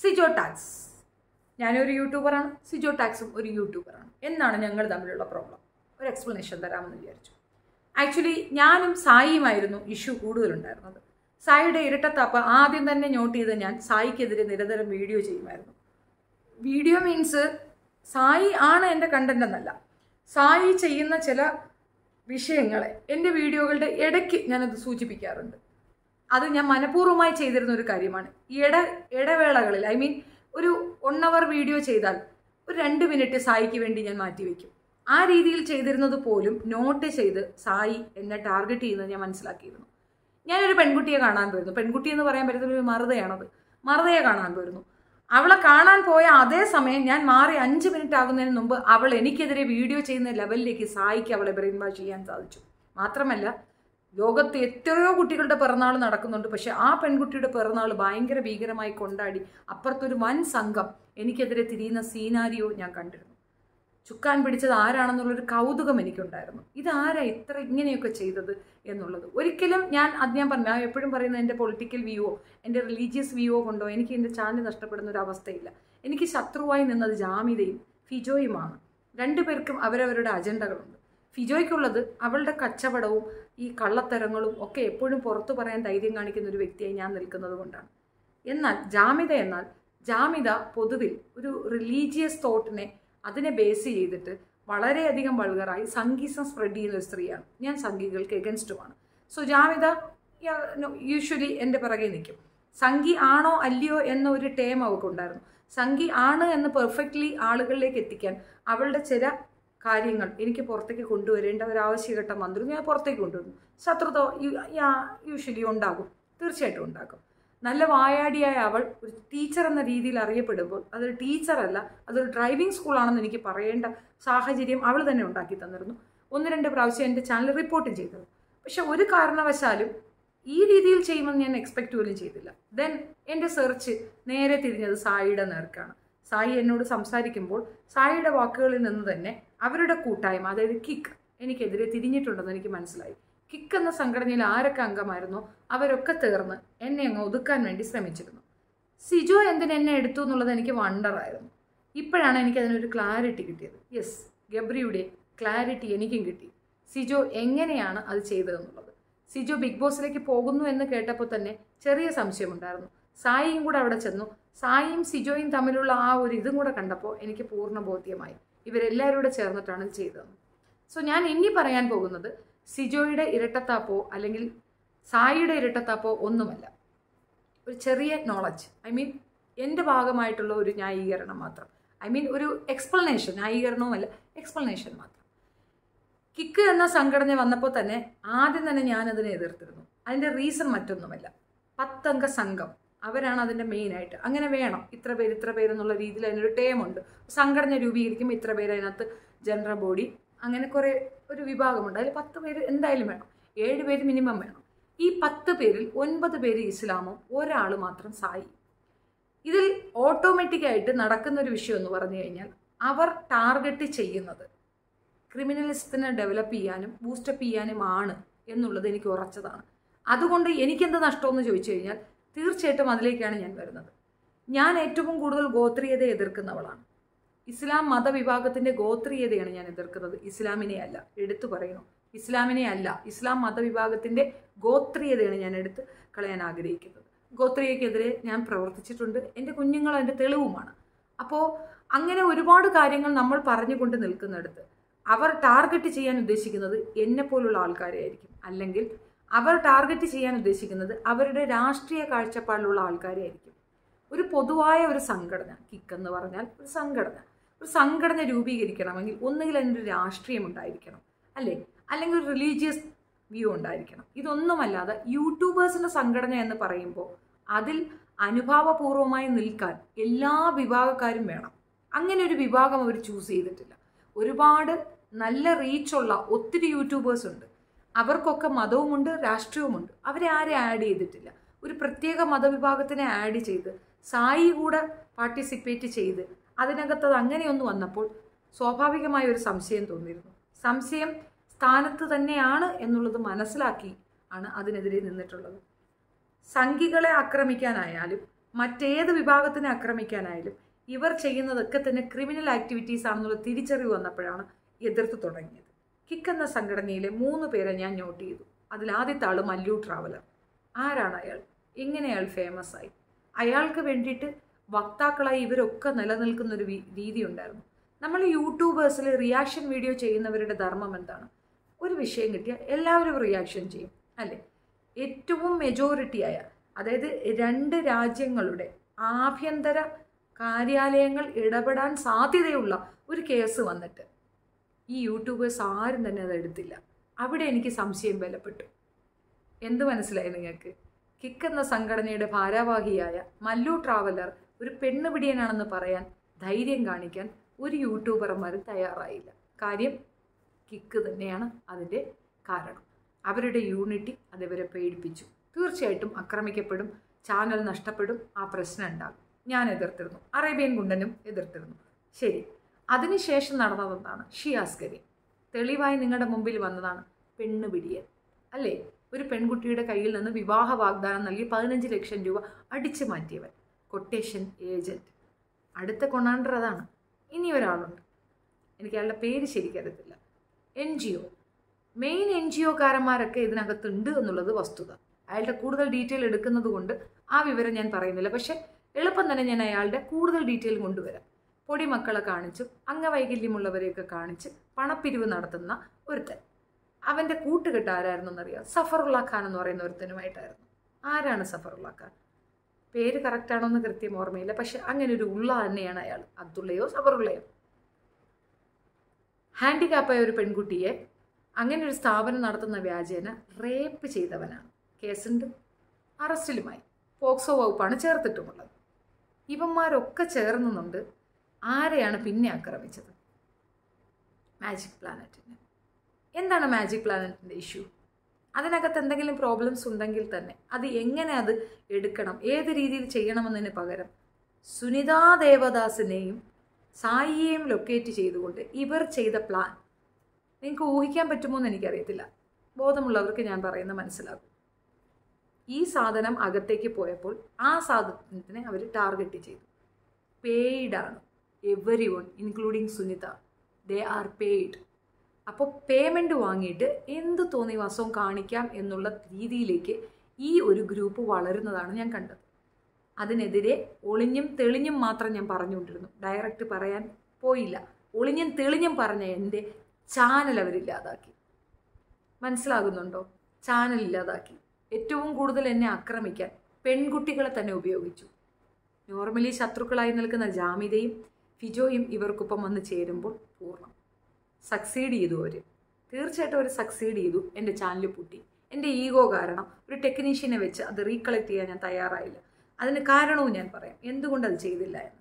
Sijo tax ഞാനൊരു യൂട്യൂബറാണ് സിജോ ടാക്സും ഒരു യൂട്യൂബറാണ് എന്നാണ് ഞങ്ങൾ തമ്മിലുള്ള പ്രോബ്ലം ഒരു എക്സ്പ്ലനേഷൻ തരാമെന്ന് വിചാരിച്ചു ആക്ച്വലി ഞാനും സായിയുമായിരുന്നു ഇഷ്യൂ കൂടുതലുണ്ടായിരുന്നത് സായിയുടെ ഇരട്ടത്താപ്പ് ആദ്യം തന്നെ നോട്ട് ചെയ്ത് ഞാൻ സായിക്കെതിരെ നിരന്തരം വീഡിയോ ചെയ്യുമായിരുന്നു വീഡിയോ മീൻസ് സായി ആണ് എൻ്റെ കണ്ടന്റ് എന്നല്ല സായി ചെയ്യുന്ന ചില വിഷയങ്ങളെ എൻ്റെ വീഡിയോകളുടെ ഇടയ്ക്ക് ഞാനത് സൂചിപ്പിക്കാറുണ്ട് അത് ഞാൻ മനഃപൂർവ്വമായി ചെയ്തിരുന്ന ഒരു കാര്യമാണ് ഇട ഇടവേളകളിൽ ഐ മീൻ ഒരു വൺ അവർ വീഡിയോ ചെയ്താൽ ഒരു രണ്ട് മിനിറ്റ് സായിക്ക് വേണ്ടി ഞാൻ മാറ്റിവെക്കും ആ രീതിയിൽ ചെയ്തിരുന്നത് പോലും നോട്ട് ചെയ്ത് സായി എന്നെ ടാർഗറ്റ് ചെയ്യുന്നത് ഞാൻ മനസ്സിലാക്കിയിരുന്നു ഞാനൊരു പെൺകുട്ടിയെ കാണാൻ പോയിരുന്നു പെൺകുട്ടി എന്ന് പറയാൻ പറ്റുന്ന ഒരു മറുതയാണത് മറുതയെ കാണാൻ പോയിരുന്നു അവളെ കാണാൻ പോയ അതേ സമയം ഞാൻ മാറി അഞ്ച് മിനിറ്റ് ആകുന്നതിന് മുമ്പ് അവൾ എനിക്കെതിരെ വീഡിയോ ചെയ്യുന്ന ലെവലിലേക്ക് സായിക്ക് അവളെ ബ്രെയിൻ വാഷ് ചെയ്യാൻ സാധിച്ചു മാത്രമല്ല ലോകത്ത് എത്രയോ കുട്ടികളുടെ പിറന്നാൾ നടക്കുന്നുണ്ട് പക്ഷെ ആ പെൺകുട്ടിയുടെ പിറന്നാൾ ഭയങ്കര ഭീകരമായി കൊണ്ടാടി അപ്പുറത്തൊരു വൻ സംഘം എനിക്കെതിരെ തിരിയുന്ന സീനാരിയോ ഞാൻ കണ്ടിരുന്നു ചുക്കാൻ പിടിച്ചത് ആരാണെന്നുള്ളൊരു കൗതുകം എനിക്കുണ്ടായിരുന്നു ഇതാരാ ഇത്ര ഇങ്ങനെയൊക്കെ ചെയ്തത് എന്നുള്ളത് ഒരിക്കലും ഞാൻ അത് ഞാൻ പറഞ്ഞു ഞാൻ എപ്പോഴും പറയുന്നത് എൻ്റെ പൊളിറ്റിക്കൽ വ്യൂവോ എൻ്റെ റിലീജിയസ് വ്യൂവോ കൊണ്ടോ എനിക്ക് എൻ്റെ ചാനൽ നഷ്ടപ്പെടുന്ന ഒരു അവസ്ഥയില്ല എനിക്ക് ശത്രുവായി നിന്നത് ജാമിതയും ഫിജോയുമാണ് രണ്ടുപേർക്കും അവരവരുടെ അജണ്ടകളുണ്ട് ഫിജോയ്ക്കുള്ളത് അവളുടെ കച്ചവടവും ഈ കള്ളത്തരങ്ങളും ഒക്കെ എപ്പോഴും പുറത്തു പറയാൻ ധൈര്യം കാണിക്കുന്ന ഒരു വ്യക്തിയായി ഞാൻ നിൽക്കുന്നത് കൊണ്ടാണ് എന്നാൽ ജാമിത എന്നാൽ ജാമിത പൊതുവിൽ ഒരു റിലീജിയസ് തോട്ടിനെ അതിനെ ബേസ് ചെയ്തിട്ട് വളരെയധികം വൾഗറായി സംഗീതം സ്പ്രെഡ് ചെയ്യുന്ന ഒരു സ്ത്രീയാണ് ഞാൻ സംഘികൾക്ക് എഗൻസ്റ്റുമാണ് സോ ജാമിത യൂഷ്വലി എൻ്റെ പിറകെ നിൽക്കും സംഗി ആണോ അല്ലയോ എന്ന ഒരു ടേം അവൾക്കുണ്ടായിരുന്നു സംഗി ആണ് എന്ന് പെർഫെക്റ്റ്ലി ആളുകളിലേക്ക് എത്തിക്കാൻ അവളുടെ ചില കാര്യങ്ങൾ എനിക്ക് പുറത്തേക്ക് കൊണ്ടുവരേണ്ട ഒരു ആവശ്യഘട്ടം വന്നിരുന്നു ഞാൻ പുറത്തേക്ക് കൊണ്ടുവരുന്നു ശത്രുത യൂഷ്വലി ഉണ്ടാകും തീർച്ചയായിട്ടും ഉണ്ടാകും നല്ല വായാടിയായ അവൾ ഒരു ടീച്ചർ എന്ന രീതിയിൽ അറിയപ്പെടുമ്പോൾ അതൊരു ടീച്ചറല്ല അതൊരു ഡ്രൈവിംഗ് സ്കൂളാണെന്ന് എനിക്ക് പറയേണ്ട സാഹചര്യം അവൾ തന്നെ ഉണ്ടാക്കി തന്നിരുന്നു ഒന്ന് രണ്ട് പ്രാവശ്യം എൻ്റെ ചാനൽ റിപ്പോർട്ടും ചെയ്തത് പക്ഷെ ഒരു കാരണവശാലും ഈ രീതിയിൽ ചെയ്യുമെന്ന് ഞാൻ എക്സ്പെക്റ്റ് പോലും ചെയ്തില്ല ദെൻ എൻ്റെ സെർച്ച് നേരെ തിരിഞ്ഞത് സായിയുടെ നേർക്കാണ് സായി എന്നോട് സംസാരിക്കുമ്പോൾ സായിയുടെ വാക്കുകളിൽ നിന്ന് തന്നെ അവരുടെ കൂട്ടായ്മ അതായത് കിക്ക് എനിക്കെതിരെ തിരിഞ്ഞിട്ടുണ്ടെന്ന് എനിക്ക് മനസ്സിലായി കിക്ക് എന്ന സംഘടനയിൽ ആരൊക്കെ അംഗമായിരുന്നോ അവരൊക്കെ തീർന്ന് എന്നെ അങ്ങ് ഒതുക്കാൻ വേണ്ടി ശ്രമിച്ചിരുന്നു സിജോ എന്തിന് എന്നെ എടുത്തു എന്നുള്ളത് എനിക്ക് വണ്ടറായിരുന്നു ഇപ്പോഴാണ് എനിക്ക് അതിനൊരു ക്ലാരിറ്റി കിട്ടിയത് യെസ് ഗബ്രിയുടെ ക്ലാരിറ്റി എനിക്കും കിട്ടി സിജോ എങ്ങനെയാണ് അത് ചെയ്തതെന്നുള്ളത് സിജോ ബിഗ് ബോസിലേക്ക് പോകുന്നു എന്ന് കേട്ടപ്പോൾ തന്നെ ചെറിയ സംശയമുണ്ടായിരുന്നു സായിയും കൂടെ അവിടെ ചെന്നു സായിയും സിജോയും തമ്മിലുള്ള ആ ഒരു ഇതും കൂടെ കണ്ടപ്പോൾ എനിക്ക് പൂർണ്ണ ബോധ്യമായി ഇവരെല്ലാവരും കൂടെ ചേർന്നിട്ടാണ് ഇത് ചെയ്തത് സോ ഞാൻ ഇനി പറയാൻ പോകുന്നത് സിജോയുടെ ഇരട്ടത്താപ്പോ അല്ലെങ്കിൽ സായിയുടെ ഇരട്ടത്താപ്പോ ഒന്നുമല്ല ഒരു ചെറിയ നോളജ് ഐ മീൻ എൻ്റെ ഭാഗമായിട്ടുള്ള ഒരു ന്യായീകരണം മാത്രം ഐ മീൻ ഒരു എക്സ്പ്ലനേഷൻ ന്യായീകരണവുമല്ല എക്സ്പ്ലനേഷൻ മാത്രം കിക്ക് എന്ന സംഘടന വന്നപ്പോൾ തന്നെ ആദ്യം തന്നെ ഞാൻ അതിനെ എതിർത്തിരുന്നു അതിൻ്റെ റീസൺ മറ്റൊന്നുമല്ല പത്തംഗ സംഘം അവരാണ് അതിൻ്റെ മെയിനായിട്ട് അങ്ങനെ വേണം ഇത്ര പേര് ഇത്ര പേരെന്നുള്ള രീതിയിൽ അതിനൊരു ടേമുണ്ട് സംഘടന രൂപീകരിക്കുമ്പോൾ ഇത്ര പേര് അതിനകത്ത് ജനറൽ ബോഡി അങ്ങനെ കുറേ ഒരു വിഭാഗമുണ്ട് അതിൽ പത്ത് പേര് എന്തായാലും വേണം ഏഴ് പേര് മിനിമം വേണം ഈ പത്ത് പേരിൽ ഒൻപത് പേര് ഇസ്ലാമും ഒരാൾ മാത്രം സായി ഇതിൽ ഓട്ടോമാറ്റിക്കായിട്ട് നടക്കുന്ന ഒരു വിഷയം എന്ന് പറഞ്ഞു കഴിഞ്ഞാൽ അവർ ടാർഗറ്റ് ചെയ്യുന്നത് ക്രിമിനലിസത്തിനെ ഡെവലപ്പ് ചെയ്യാനും ബൂസ്റ്റപ്പ് ചെയ്യാനുമാണ് എന്നുള്ളത് എനിക്ക് ഉറച്ചതാണ് അതുകൊണ്ട് എനിക്കെന്ത് നഷ്ടമെന്ന് ചോദിച്ചു കഴിഞ്ഞാൽ തീർച്ചയായിട്ടും അതിലേക്കാണ് ഞാൻ വരുന്നത് ഞാൻ ഏറ്റവും കൂടുതൽ ഗോത്രീയതയെ എതിർക്കുന്നവളാണ് ഇസ്ലാം മതവിഭാഗത്തിന്റെ ഗോത്രീയതയാണ് ഞാൻ എതിർക്കുന്നത് ഇസ്ലാമിനെ അല്ല എടുത്തു പറയുന്നു ഇസ്ലാമിനെ അല്ല ഇസ്ലാം മതവിഭാഗത്തിന്റെ ഗോത്രീയതയാണ് ഞാൻ എടുത്ത് കളയാൻ ആഗ്രഹിക്കുന്നത് ഗോത്രീയക്കെതിരെ ഞാൻ പ്രവർത്തിച്ചിട്ടുണ്ട് എൻ്റെ കുഞ്ഞുങ്ങൾ അതിൻ്റെ തെളിവുമാണ് അപ്പോൾ അങ്ങനെ ഒരുപാട് കാര്യങ്ങൾ നമ്മൾ പറഞ്ഞുകൊണ്ട് നിൽക്കുന്നിടത്ത് അവർ ടാർഗറ്റ് ചെയ്യാൻ ഉദ്ദേശിക്കുന്നത് എന്നെ പോലുള്ള ആൾക്കാരെയായിരിക്കും അല്ലെങ്കിൽ അവർ ടാർഗറ്റ് ചെയ്യാൻ ഉദ്ദേശിക്കുന്നത് അവരുടെ രാഷ്ട്രീയ കാഴ്ചപ്പാടിലുള്ള ആൾക്കാരെയായിരിക്കും ഒരു പൊതുവായ ഒരു സംഘടന കിക്ക് എന്ന് പറഞ്ഞാൽ ഒരു സംഘടന ഒരു സംഘടന രൂപീകരിക്കണമെങ്കിൽ ഒന്നുകിൽ അതിനൊരു രാഷ്ട്രീയം ഉണ്ടായിരിക്കണം അല്ലേ അല്ലെങ്കിൽ ഒരു റിലീജിയസ് വ്യൂ ഉണ്ടായിരിക്കണം ഇതൊന്നുമല്ലാതെ യൂട്യൂബേഴ്സിൻ്റെ സംഘടന എന്ന് പറയുമ്പോൾ അതിൽ അനുഭാവപൂർവമായി നിൽക്കാൻ എല്ലാ വിഭാഗക്കാരും വേണം അങ്ങനെ ഒരു വിഭാഗം അവർ ചൂസ് ചെയ്തിട്ടില്ല ഒരുപാട് നല്ല റീച്ചുള്ള ഒത്തിരി യൂട്യൂബേഴ്സ് ഉണ്ട് അവർക്കൊക്കെ മതവുമുണ്ട് രാഷ്ട്രീയവുമുണ്ട് അവരെ ആരെ ആഡ് ചെയ്തിട്ടില്ല ഒരു പ്രത്യേക മതവിഭാഗത്തിനെ ആഡ് ചെയ്ത് സായി കൂടെ പാർട്ടിസിപ്പേറ്റ് ചെയ്ത് അതിനകത്ത് അത് അങ്ങനെയൊന്ന് വന്നപ്പോൾ സ്വാഭാവികമായ ഒരു സംശയം തോന്നിയിരുന്നു സംശയം സ്ഥാനത്ത് തന്നെയാണ് എന്നുള്ളത് മനസ്സിലാക്കി ആണ് അതിനെതിരെ നിന്നിട്ടുള്ളത് സംഘികളെ ആക്രമിക്കാനായാലും മറ്റേത് വിഭാഗത്തിനെ ആക്രമിക്കാനായാലും ഇവർ ചെയ്യുന്നതൊക്കെ തന്നെ ക്രിമിനൽ ആക്ടിവിറ്റീസ് ആണെന്നുള്ള തിരിച്ചറിവ് വന്നപ്പോഴാണ് എതിർത്ത് തുടങ്ങിയത് കിക്ക് എന്ന സംഘടനയിലെ മൂന്ന് പേരെ ഞാൻ നോട്ട് ചെയ്തു അതിൽ ആദ്യത്തെ ആള് മല്ലു ട്രാവലർ ആരാണ് അയാൾ എങ്ങനെ അയാൾ ഫേമസ് ആയി അയാൾക്ക് വേണ്ടിയിട്ട് വക്താക്കളായി ഇവരൊക്കെ നിലനിൽക്കുന്ന ഒരു വി- രീതി ഉണ്ടായിരുന്നു നമ്മൾ യൂട്യൂബേഴ്സിൽ റിയാക്ഷൻ വീഡിയോ ചെയ്യുന്നവരുടെ ധർമ്മം എന്താണ് ഒരു വിഷയം കിട്ടിയാൽ എല്ലാവരും റിയാക്ഷൻ ചെയ്യും അല്ലേ ഏറ്റവും മെജോറിറ്റിയായ അതായത് രണ്ട് രാജ്യങ്ങളുടെ ആഭ്യന്തര കാര്യാലയങ്ങൾ ഇടപെടാൻ സാധ്യതയുള്ള ഒരു കേസ് വന്നിട്ട് ഈ യൂട്യൂബേഴ്സ് ആരും തന്നെ അത് എടുത്തില്ല അവിടെ എനിക്ക് സംശയം ബലപ്പെട്ടു എന്ത് മനസ്സിലായി നിങ്ങൾക്ക് കിക്ക് എന്ന സംഘടനയുടെ ഭാരവാഹിയായ മല്ലു ട്രാവലർ ഒരു പെണ്ണുപിടിയനാണെന്ന് പറയാൻ ധൈര്യം കാണിക്കാൻ ഒരു യൂട്യൂബർമാരും തയ്യാറായില്ല കാര്യം കിക്ക് തന്നെയാണ് അതിൻ്റെ കാരണം അവരുടെ യൂണിറ്റി അതിവരെ പേടിപ്പിച്ചു തീർച്ചയായിട്ടും ആക്രമിക്കപ്പെടും ചാനൽ നഷ്ടപ്പെടും ആ പ്രശ്നം ഉണ്ടാകും ഞാൻ എതിർത്തിരുന്നു അറേബ്യൻ ഗുണ്ടനും എതിർത്തിരുന്നു ശരി അതിനുശേഷം നടന്നതെന്താണ് ഷിയാസ്കരി തെളിവായി നിങ്ങളുടെ മുമ്പിൽ വന്നതാണ് പെണ്ണുപിടിയൻ അല്ലേ ഒരു പെൺകുട്ടിയുടെ കയ്യിൽ നിന്ന് വിവാഹ വാഗ്ദാനം നൽകി പതിനഞ്ച് ലക്ഷം രൂപ അടിച്ചു മാറ്റിയവൻ കൊട്ടേഷൻ ഏജന്റ് അടുത്ത കൊണാണ്ടർ അതാണ് ഇനി ഒരാളുണ്ട് എനിക്ക് അയാളുടെ പേര് ശരിക്കറിയത്തില്ല N G O main N G ഒക്കാരന്മാരൊക്കെ ഇതിനകത്തുണ്ട് എന്നുള്ളത് വസ്തുത അയാളുടെ കൂടുതൽ ഡീറ്റെയിൽ എടുക്കുന്നത് കൊണ്ട് ആ വിവരം ഞാൻ പറയുന്നില്ല പക്ഷെ എളുപ്പം തന്നെ ഞാൻ അയാളുടെ കൂടുതൽ ഡീറ്റെയിൽ കൊണ്ടുവരാം പൊടിമക്കളെ കാണിച്ചും അംഗവൈകല്യമുള്ളവരെയൊക്കെ കാണിച്ച് പണപ്പിരിവ് നടത്തുന്ന ഒരുത്തൻ അവൻ്റെ കൂട്ടുകെട്ട് ആരായിരുന്നു എന്നറിയാം സഫറുള്ള ഖാൻ എന്ന് പറയുന്ന ഒരുത്തനുമായിട്ടായിരുന്നു ആരാണ് സഫറുള്ള ഖാൻ പേര് കറക്റ്റാണോ എന്ന് കൃത്യം ഓർമ്മയില്ല പക്ഷെ അങ്ങനെ ഒരു ഉള്ള തന്നെയാണ് അയാൾ അബ്ദുള്ളയോ സഫറുള്ളയോ ഹാൻഡിക്യാപ്പായ ഒരു പെൺകുട്ടിയെ അങ്ങനെ ഒരു സ്ഥാപനം നടത്തുന്ന വ്യാജേന റേപ്പ് ചെയ്തവനാണ് കേസുണ്ട് അറസ്റ്റിലുമായി പോക്സോ വകുപ്പാണ് ചേർത്തിട്ടുമുള്ളത് ഇവന്മാരൊക്കെ ചേർന്നുന്നുണ്ട് ആരെയാണ് പിന്നെ ആക്രമിച്ചത് മാജിക് പ്ലാനറ്റിന് എന്താണ് മാജിക് പ്ലാനറ്റിൻ്റെ ഇഷ്യൂ അതിനകത്ത് എന്തെങ്കിലും പ്രോബ്ലംസ് ഉണ്ടെങ്കിൽ തന്നെ അത് എങ്ങനെ അത് എടുക്കണം ഏത് രീതിയിൽ ചെയ്യണമെന്നതിന് പകരം സുനിതാ ദേവദാസിനെയും സായിയെയും ലൊക്കേറ്റ് ചെയ്തുകൊണ്ട് ഇവർ ചെയ്ത പ്ലാൻ നിങ്ങൾക്ക് ഊഹിക്കാൻ പറ്റുമോ എന്ന് എനിക്കറിയത്തില്ല ബോധമുള്ളവർക്ക് ഞാൻ പറയുന്നത് മനസ്സിലാകും ഈ സാധനം അകത്തേക്ക് പോയപ്പോൾ ആ സാധനത്തിനെ അവർ ടാർഗറ്റ് ചെയ്തു പെയ്ഡാണ് every one including Sunitha they are paid അപ്പോൾ പേയ്മെൻറ്റ് വാങ്ങിയിട്ട് എന്ത് തോന്നിവാസവും കാണിക്കാം എന്നുള്ള രീതിയിലേക്ക് ഈ ഒരു ഗ്രൂപ്പ് വളരുന്നതാണ് ഞാൻ കണ്ടത് അതിനെതിരെ ഒളിഞ്ഞും തെളിഞ്ഞും മാത്രം ഞാൻ പറഞ്ഞുകൊണ്ടിരുന്നു ഡയറക്റ്റ് പറയാൻ പോയില്ല ഒളിഞ്ഞും തെളിഞ്ഞും പറഞ്ഞ എൻ്റെ ചാനൽ അവരില്ലാതാക്കി മനസ്സിലാകുന്നുണ്ടോ ചാനൽ ഇല്ലാതാക്കി ഏറ്റവും കൂടുതൽ എന്നെ ആക്രമിക്കാൻ പെൺകുട്ടികളെ തന്നെ ഉപയോഗിച്ചു നോർമലി ശത്രുക്കളായി നിൽക്കുന്ന ജാമിതയും ഫിജോയും ഇവർക്കൊപ്പം വന്ന് ചേരുമ്പോൾ പൂർണ്ണം സക്സീഡ് ചെയ്തു അവർ തീർച്ചയായിട്ടും അവർ സക്സീഡ് ചെയ്തു എൻ്റെ ചാനൽ പൊട്ടി എൻ്റെ ഈഗോ കാരണം ഒരു ടെക്നീഷ്യനെ വെച്ച് അത് റീകളക്ട് ചെയ്യാൻ ഞാൻ തയ്യാറായില്ല അതിന് കാരണവും ഞാൻ പറയാം എന്തുകൊണ്ട് അത് ചെയ്തില്ല എന്ന്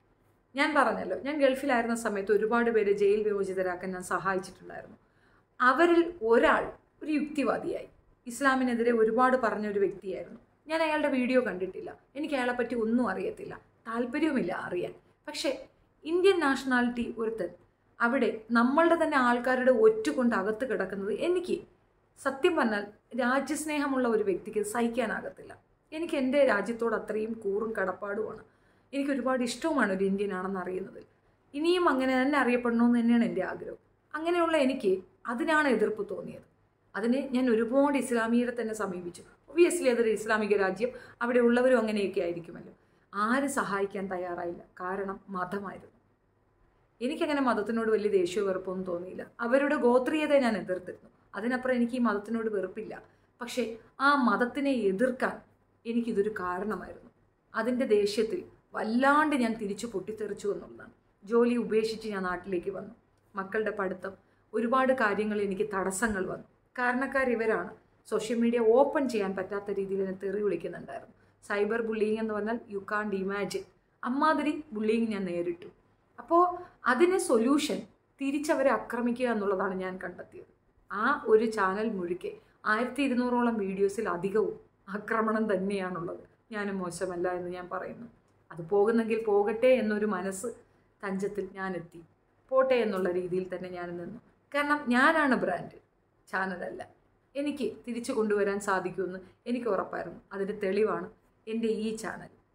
ഞാൻ പറഞ്ഞല്ലോ ഞാൻ ഗൾഫിലായിരുന്ന സമയത്ത് ഒരുപാട് പേര് ജയിൽ വിമോചിതരാക്കാൻ ഞാൻ സഹായിച്ചിട്ടുണ്ടായിരുന്നു അവരിൽ ഒരാൾ ഒരു യുക്തിവാദിയായി ഇസ്ലാമിനെതിരെ ഒരുപാട് പറഞ്ഞ ഒരു വ്യക്തിയായിരുന്നു ഞാൻ അയാളുടെ വീഡിയോ കണ്ടിട്ടില്ല എനിക്ക് അയാളെപ്പറ്റി ഒന്നും അറിയത്തില്ല താല്പര്യവുമില്ല അറിയാൻ പക്ഷേ ഇന്ത്യൻ നാഷണാലിറ്റി ഒരുത്തൻ അവിടെ നമ്മളുടെ തന്നെ ആൾക്കാരുടെ ഒറ്റുകൊണ്ട് അകത്ത് കിടക്കുന്നത് എനിക്ക് സത്യം പറഞ്ഞാൽ രാജ്യസ്നേഹമുള്ള ഒരു വ്യക്തിക്ക് സഹിക്കാനാകത്തില്ല എനിക്ക് എൻ്റെ രാജ്യത്തോട് അത്രയും കൂറും കടപ്പാടുമാണ് എനിക്ക് ഒരുപാട് ഇഷ്ടവുമാണ് ഒരു ഇന്ത്യൻ ആണെന്ന് അറിയുന്നതിൽ ഇനിയും അങ്ങനെ തന്നെ അറിയപ്പെടണമെന്ന് തന്നെയാണ് എൻ്റെ ആഗ്രഹം അങ്ങനെയുള്ള എനിക്ക് അതിനാണ് എതിർപ്പ് തോന്നിയത് അതിന് ഞാൻ ഒരുപാട് ഇസ്ലാമിയരെ തന്നെ സമീപിച്ചു ഒബിയസ്ലി അതൊരു ഇസ്ലാമിക രാജ്യം അവിടെ ഉള്ളവരും അങ്ങനെയൊക്കെ ആയിരിക്കുമല്ലോ ആരും സഹായിക്കാൻ തയ്യാറായില്ല കാരണം മതമായിരുന്നു എനിക്കങ്ങനെ മതത്തിനോട് വലിയ ദേഷ്യ വെറുപ്പൊന്നും തോന്നിയില്ല അവരുടെ ഗോത്രീയതയെ ഞാൻ എതിർത്തിരുന്നു അതിനപ്പുറം എനിക്ക് ഈ മതത്തിനോട് വെറുപ്പില്ല പക്ഷേ ആ മതത്തിനെ എതിർക്കാൻ എനിക്കിതൊരു കാരണമായിരുന്നു അതിൻ്റെ ദേഷ്യത്തിൽ വല്ലാണ്ട് ഞാൻ തിരിച്ചു പൊട്ടിത്തെറിച്ചു എന്നുള്ളതാണ് ജോലി ഉപേക്ഷിച്ച് ഞാൻ നാട്ടിലേക്ക് വന്നു മക്കളുടെ പഠിത്തം ഒരുപാട് കാര്യങ്ങൾ എനിക്ക് തടസ്സങ്ങൾ വന്നു കാരണക്കാർ ഇവരാണ് സോഷ്യൽ മീഡിയ ഓപ്പൺ ചെയ്യാൻ പറ്റാത്ത രീതിയിൽ എന്നെ തെറി വിളിക്കുന്നുണ്ടായിരുന്നു സൈബർ ബുള്ളിങ് എന്ന് പറഞ്ഞാൽ യു കാണ്ട് ഇമാജിൻ അമ്മാതിരി ബുള്ളിങ് ഞാൻ നേരിട്ടു അപ്പോൾ അതിന് സൊല്യൂഷൻ തിരിച്ചവരെ ആക്രമിക്കുക എന്നുള്ളതാണ് ഞാൻ കണ്ടെത്തിയത് ആ ഒരു ചാനൽ മുഴുക്കെ ആയിരത്തി ഇരുന്നൂറോളം വീഡിയോസിൽ അധികവും ആക്രമണം തന്നെയാണുള്ളത് ഞാനും മോശമല്ല എന്ന് ഞാൻ പറയുന്നു അത് പോകുന്നെങ്കിൽ പോകട്ടെ എന്നൊരു മനസ്സ് തഞ്ചത്തിൽ ഞാൻ എത്തി പോട്ടെ എന്നുള്ള രീതിയിൽ തന്നെ ഞാൻ നിന്നു കാരണം ഞാനാണ് ബ്രാൻഡ് ചാനലല്ല എനിക്ക് തിരിച്ചു കൊണ്ടുവരാൻ സാധിക്കുമെന്ന് എനിക്ക് ഉറപ്പായിരുന്നു അതിൻ്റെ തെളിവാണ് എൻ്റെ ഈ channel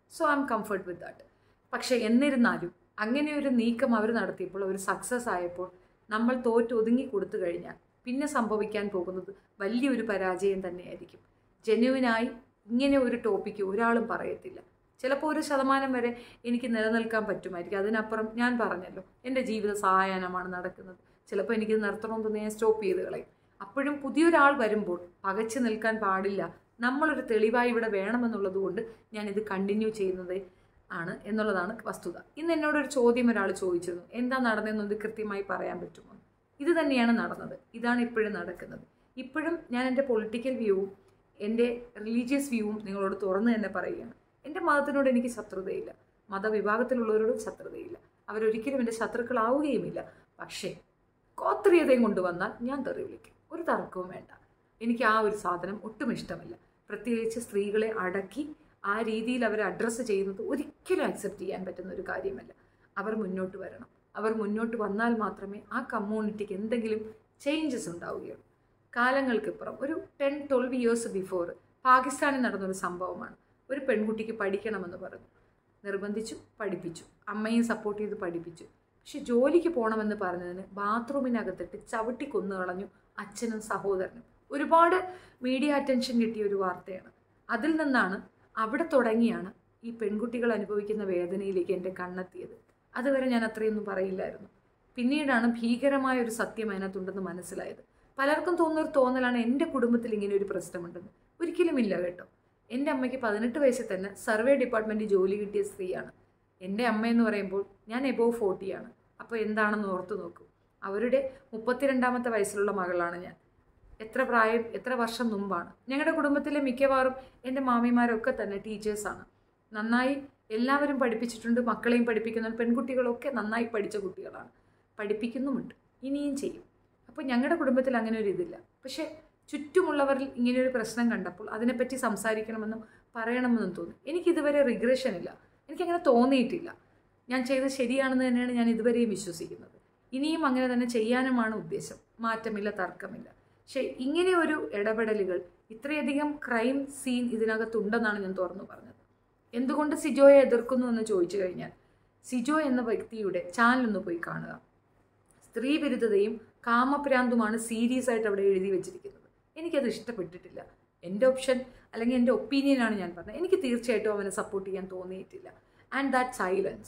so I am comfort with that പക്ഷേ എന്നിരുന്നാലും അങ്ങനെ ഒരു നീക്കം അവർ നടത്തിയപ്പോൾ അവർ സക്സസ് ആയപ്പോൾ നമ്മൾ തോറ്റ് ഒതുങ്ങി കൊടുത്തു കഴിഞ്ഞാൽ പിന്നെ സംഭവിക്കാൻ പോകുന്നത് വലിയൊരു പരാജയം തന്നെയായിരിക്കും ജെന്യുവിനായി ഇങ്ങനെ ഒരു ടോപ്പിക്ക് ഒരാളും പറയത്തില്ല ചിലപ്പോൾ ഒരു ശതമാനം വരെ എനിക്ക് നിലനിൽക്കാൻ പറ്റുമായിരിക്കും അതിനപ്പുറം ഞാൻ പറഞ്ഞല്ലോ എൻ്റെ ജീവിത സഹായനമാണ് നടക്കുന്നത് ചിലപ്പോൾ എനിക്ക് നിർത്തണമെന്ന് തോന്നി ഞാൻ സ്റ്റോപ്പ് ചെയ്ത് കളയും അപ്പോഴും പുതിയൊരാൾ വരുമ്പോൾ പകച്ചു നിൽക്കാൻ പാടില്ല നമ്മളൊരു തെളിവായി ഇവിടെ വേണമെന്നുള്ളത് കൊണ്ട് ഞാനിത് കണ്ടിന്യൂ ചെയ്യുന്നത് ആണ് എന്നുള്ളതാണ് വസ്തുത ഇന്ന് എന്നോടൊരു ചോദ്യം ഒരാൾ ചോദിച്ചിരുന്നു എന്താ നടന്നതെന്നത് കൃത്യമായി പറയാൻ പറ്റുമോ ഇത് തന്നെയാണ് നടന്നത് ഇതാണ് ഇപ്പോഴും നടക്കുന്നത് ഇപ്പോഴും ഞാൻ എൻ്റെ പൊളിറ്റിക്കൽ വ്യൂവും എൻ്റെ റിലീജിയസ് വ്യൂവും നിങ്ങളോട് തുറന്ന് തന്നെ പറയുകയാണ് എൻ്റെ മതത്തിനോട് എനിക്ക് ശത്രുതയില്ല മതവിഭാഗത്തിലുള്ളവരോടും ശത്രുതയില്ല അവരൊരിക്കലും എൻ്റെ ശത്രുക്കളാവുകയുമില്ല പക്ഷേ ഗോത്രീയതയും കൊണ്ടുവന്നാൽ ഞാൻ തെറി വിളിക്കും ഒരു തർക്കവും വേണ്ട എനിക്ക് ആ ഒരു സാധനം ഒട്ടും ഇഷ്ടമല്ല പ്രത്യേകിച്ച് സ്ത്രീകളെ അടക്കി ആ രീതിയിൽ അവരെ അഡ്രസ്സ് ചെയ്യുന്നത് ഒരിക്കലും അക്സെപ്റ്റ് ചെയ്യാൻ പറ്റുന്ന ഒരു കാര്യമല്ല അവർ മുന്നോട്ട് വരണം അവർ മുന്നോട്ട് വന്നാൽ മാത്രമേ ആ കമ്മ്യൂണിറ്റിക്ക് എന്തെങ്കിലും ചേഞ്ചസ് ഉണ്ടാവുകയുള്ളൂ കാലങ്ങൾക്കിപ്പുറം ഒരു ടെൻ ട്വൽവ് ഇയേഴ്സ് ബിഫോർ പാകിസ്ഥാനിൽ നടന്നൊരു സംഭവമാണ് ഒരു പെൺകുട്ടിക്ക് പഠിക്കണമെന്ന് പറഞ്ഞു നിർബന്ധിച്ചു പഠിപ്പിച്ചു അമ്മയും സപ്പോർട്ട് ചെയ്ത് പഠിപ്പിച്ചു പക്ഷെ ജോലിക്ക് പോകണമെന്ന് പറഞ്ഞതിന് ബാത്റൂമിനകത്തിട്ട് ചവിട്ടി കൊന്നു കളഞ്ഞു അച്ഛനും സഹോദരനും ഒരുപാട് മീഡിയ അറ്റൻഷൻ കിട്ടിയ ഒരു വാർത്തയാണ് അതിൽ നിന്നാണ് അവിടെ തുടങ്ങിയാണ് ഈ പെൺകുട്ടികൾ അനുഭവിക്കുന്ന വേദനയിലേക്ക് എൻ്റെ കണ്ണെത്തിയത് അതുവരെ ഞാൻ അത്രയൊന്നും പറയില്ലായിരുന്നു പിന്നീടാണ് ഭീകരമായ ഒരു സത്യം അതിനകത്തുണ്ടെന്ന് മനസ്സിലായത് പലർക്കും തോന്നുന്ന ഒരു തോന്നലാണ് എൻ്റെ കുടുംബത്തിൽ ഇങ്ങനെ ഒരു പ്രശ്നമുണ്ടെന്ന് ഒരിക്കലും ഇല്ല കേട്ടോ എൻ്റെ അമ്മയ്ക്ക് പതിനെട്ട് വയസ്സിൽ തന്നെ സർവേ ഡിപ്പാർട്ട്മെൻറ്റിൽ ജോലി കിട്ടിയ സ്ത്രീയാണ് എൻ്റെ അമ്മയെന്ന് പറയുമ്പോൾ ഞാൻ എബോവ് ഫോർട്ടിയാണ് അപ്പോൾ എന്താണെന്ന് ഓർത്ത് നോക്കൂ അവരുടെ മുപ്പത്തിരണ്ടാമത്തെ വയസ്സിലുള്ള മകളാണ് ഞാൻ എത്ര പ്രായം എത്ര വർഷം മുമ്പാണ് ഞങ്ങളുടെ കുടുംബത്തിലെ മിക്കവാറും എൻ്റെ മാമിമാരൊക്കെ തന്നെ ടീച്ചേഴ്സാണ് നന്നായി എല്ലാവരും പഠിപ്പിച്ചിട്ടുണ്ട് മക്കളെയും പഠിപ്പിക്കുന്ന പെൺകുട്ടികളൊക്കെ നന്നായി പഠിച്ച കുട്ടികളാണ് പഠിപ്പിക്കുന്നുമുണ്ട് ഇനിയും ചെയ്യും അപ്പോൾ ഞങ്ങളുടെ കുടുംബത്തിൽ അങ്ങനെ ഒരു ഇതില്ല പക്ഷേ ചുറ്റുമുള്ളവരിൽ ഇങ്ങനെ ഒരു പ്രശ്നം കണ്ടപ്പോൾ അതിനെപ്പറ്റി സംസാരിക്കണമെന്നും പറയണമെന്നും തോന്നി എനിക്കിതുവരെ റിഗ്രഷൻ ഇല്ല എനിക്കങ്ങനെ തോന്നിയിട്ടില്ല ഞാൻ ചെയ്തത് ശരിയാണെന്ന് തന്നെയാണ് ഞാൻ ഇതുവരെയും വിശ്വസിക്കുന്നത് ഇനിയും അങ്ങനെ തന്നെ ചെയ്യാനുമാണ് ഉദ്ദേശം മാറ്റമില്ല തർക്കമില്ല പക്ഷേ ഇങ്ങനെ ഒരു ഇടപെടലുകൾ ഇത്രയധികം ക്രൈം സീൻ ഇതിനകത്തുണ്ടെന്നാണ് ഞാൻ തുറന്നു പറഞ്ഞത് എന്തുകൊണ്ട് സിജോയെ എതിർക്കുന്നു എന്ന് ചോദിച്ചു കഴിഞ്ഞാൽ സിജോ എന്ന വ്യക്തിയുടെ ചാനൽ ഒന്ന് പോയി കാണുക സ്ത്രീ വിരുദ്ധതയും കാമപ്രാന്തുമാണ് സീരിയസ് ആയിട്ട് അവിടെ എഴുതി വെച്ചിരിക്കുന്നത് എനിക്കത് ഇഷ്ടപ്പെട്ടിട്ടില്ല എൻ്റെ ഓപ്ഷൻ അല്ലെങ്കിൽ എൻ്റെ ഒപ്പീനിയനാണ് ഞാൻ പറഞ്ഞത് എനിക്ക് തീർച്ചയായിട്ടും അവനെ സപ്പോർട്ട് ചെയ്യാൻ തോന്നിയിട്ടില്ല and that silence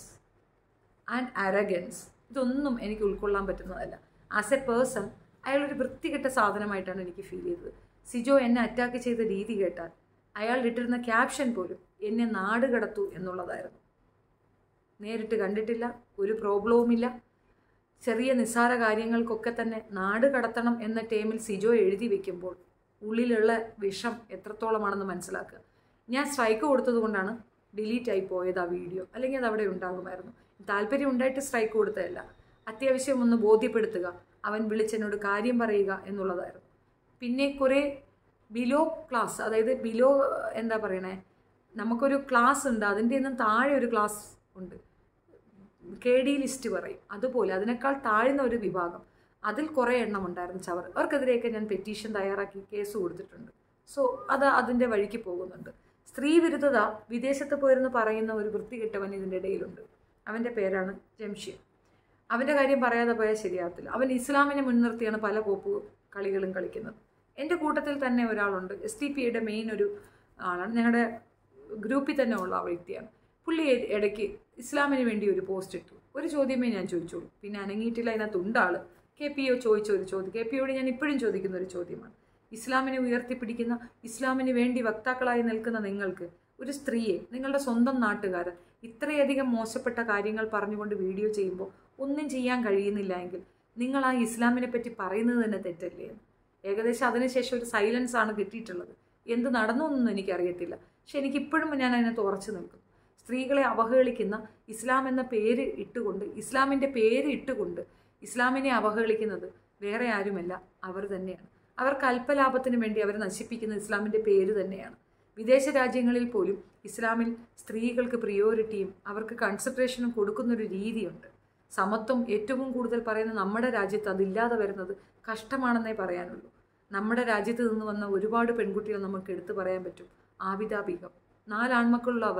and arrogance ഇതൊന്നും എനിക്ക് ഉൾക്കൊള്ളാൻ പറ്റുന്നതല്ല ആസ് എ പേഴ്സൺ അയാളൊരു വൃത്തികെട്ട സാധനമായിട്ടാണ് എനിക്ക് ഫീൽ ചെയ്തത് സിജോ എന്നെ അറ്റാക്ക് ചെയ്ത രീതി കേട്ടാൽ അയാൾ ഇട്ടിരുന്ന ക്യാപ്ഷൻ പോലും എന്നെ നാട് കടത്തു എന്നുള്ളതായിരുന്നു നേരിട്ട് കണ്ടിട്ടില്ല ഒരു പ്രോബ്ലവുമില്ല ചെറിയ നിസ്സാര കാര്യങ്ങൾക്കൊക്കെ തന്നെ നാട് കടത്തണം എന്ന ടേമിൽ സിജോ എഴുതി വെക്കുമ്പോൾ ഉള്ളിലുള്ള വിഷം എത്രത്തോളമാണെന്ന് മനസ്സിലാക്കുക ഞാൻ സ്ട്രൈക്ക് കൊടുത്തത് കൊണ്ടാണ് ഡിലീറ്റ് ആയി പോയത് ആ വീഡിയോ അല്ലെങ്കിൽ അത് അവിടെ ഉണ്ടാകുമായിരുന്നു താല്പര്യം ഉണ്ടായിട്ട് സ്ട്രൈക്ക് കൊടുത്തതല്ല അത്യാവശ്യം ഒന്ന് ബോധ്യപ്പെടുത്തുക അവൻ വിളിച്ചെന്നോട് കാര്യം പറയുക എന്നുള്ളതായിരുന്നു പിന്നെ കുറേ ബിലോ ക്ലാസ് അതായത് ബിലോ എന്താ പറയണേ നമുക്കൊരു ക്ലാസ് ഉണ്ട് അതിൻ്റെ ഒന്നും താഴെ ഒരു ക്ലാസ് ഉണ്ട് കെ ഡി ലിസ്റ്റ് പറയും അതുപോലെ അതിനേക്കാൾ താഴ്ന്ന ഒരു വിഭാഗം അതിൽ കുറേ എണ്ണം ഉണ്ടായിരുന്നു ചവർ അവർക്കെതിരെയൊക്കെ ഞാൻ പെറ്റീഷൻ തയ്യാറാക്കി കേസ് കൊടുത്തിട്ടുണ്ട് സോ അത് അതിൻ്റെ വഴിക്ക് പോകുന്നുണ്ട് സ്ത്രീ വിരുദ്ധത വിദേശത്ത് പോയിരുന്ന് പറയുന്ന ഒരു വൃത്തികെട്ടവൻ ഇതിൻ്റെ ഇടയിലുണ്ട് അവൻ്റെ പേരാണ് ജംഷീർ അവൻ്റെ കാര്യം പറയാതെ പോയാൽ ശരിയാകത്തില്ല അവൻ ഇസ്ലാമിനെ മുൻനിർത്തിയാണ് പല കോപ്പ് കളികളും കളിക്കുന്നത് എൻ്റെ കൂട്ടത്തിൽ തന്നെ ഒരാളുണ്ട് എസ് ടി പിയുടെ മെയിൻ ഒരു ആളാണ് ഞങ്ങളുടെ ഗ്രൂപ്പിൽ തന്നെ ഉള്ള ആ വ്യക്തിയാണ് പുള്ളി ഇടയ്ക്ക് ഇസ്ലാമിന് വേണ്ടി ഒരു പോസ്റ്റ് ഇട്ടു ഒരു ചോദ്യമേ ഞാൻ ചോദിച്ചോളൂ പിന്നെ അനങ്ങിയിട്ടില്ല അതിനകത്തുണ്ട് ആള് കെ പി ഒ ചോദിച്ച ഒരു ചോദ്യം കെ പി ഒയോട് ഞാൻ ഇപ്പോഴും ചോദിക്കുന്ന ഒരു ചോദ്യമാണ് ഇസ്ലാമിനെ ഉയർത്തിപ്പിടിക്കുന്ന ഇസ്ലാമിന് വേണ്ടി വക്താക്കളായി നിൽക്കുന്ന നിങ്ങൾക്ക് ഒരു സ്ത്രീയെ നിങ്ങളുടെ സ്വന്തം നാട്ടുകാരൻ ഇത്രയധികം മോശപ്പെട്ട കാര്യങ്ങൾ പറഞ്ഞുകൊണ്ട് വീഡിയോ ചെയ്യുമ്പോൾ ഒന്നും ചെയ്യാൻ കഴിയുന്നില്ല എങ്കിൽ നിങ്ങൾ ആ ഇസ്ലാമിനെ പറ്റി പറയുന്നത് തന്നെ തെറ്റല്ലേ ഏകദേശം അതിനുശേഷം ഒരു സൈലൻസ് ആണ് കിട്ടിയിട്ടുള്ളത് എന്ത് നടന്നു എന്നൊന്നും എനിക്കറിയത്തില്ല പക്ഷെ എനിക്കിപ്പോഴും ഞാൻ അതിനകത്ത് ഉറച്ചു നിൽക്കുന്നു സ്ത്രീകളെ അവഹേളിക്കുന്ന ഇസ്ലാം എന്ന പേര് ഇട്ടുകൊണ്ട് ഇസ്ലാമിൻ്റെ പേര് ഇട്ടുകൊണ്ട് ഇസ്ലാമിനെ അവഹേളിക്കുന്നത് വേറെ ആരുമല്ല അവർ തന്നെയാണ് അവർക്ക് അല്പലാഭത്തിന് വേണ്ടി അവർ നശിപ്പിക്കുന്ന ഇസ്ലാമിൻ്റെ പേര് തന്നെയാണ് വിദേശ രാജ്യങ്ങളിൽ പോലും ഇസ്ലാമിൽ സ്ത്രീകൾക്ക് പ്രിയോറിറ്റിയും അവർക്ക് കൺസെൻട്രേഷനും കൊടുക്കുന്നൊരു രീതിയുണ്ട് സമത്വം ഏറ്റവും കൂടുതൽ പറയുന്ന നമ്മുടെ രാജ്യത്ത് അതില്ലാതെ വരുന്നത് കഷ്ടമാണെന്നേ പറയാനുള്ളൂ നമ്മുടെ രാജ്യത്ത് നിന്ന് വന്ന ഒരുപാട് പെൺകുട്ടികൾ നമുക്ക് എടുത്തു പറയാൻ പറ്റും ആവിതാ ബീഗം നാലാൺമക്കളുള്ള അവർ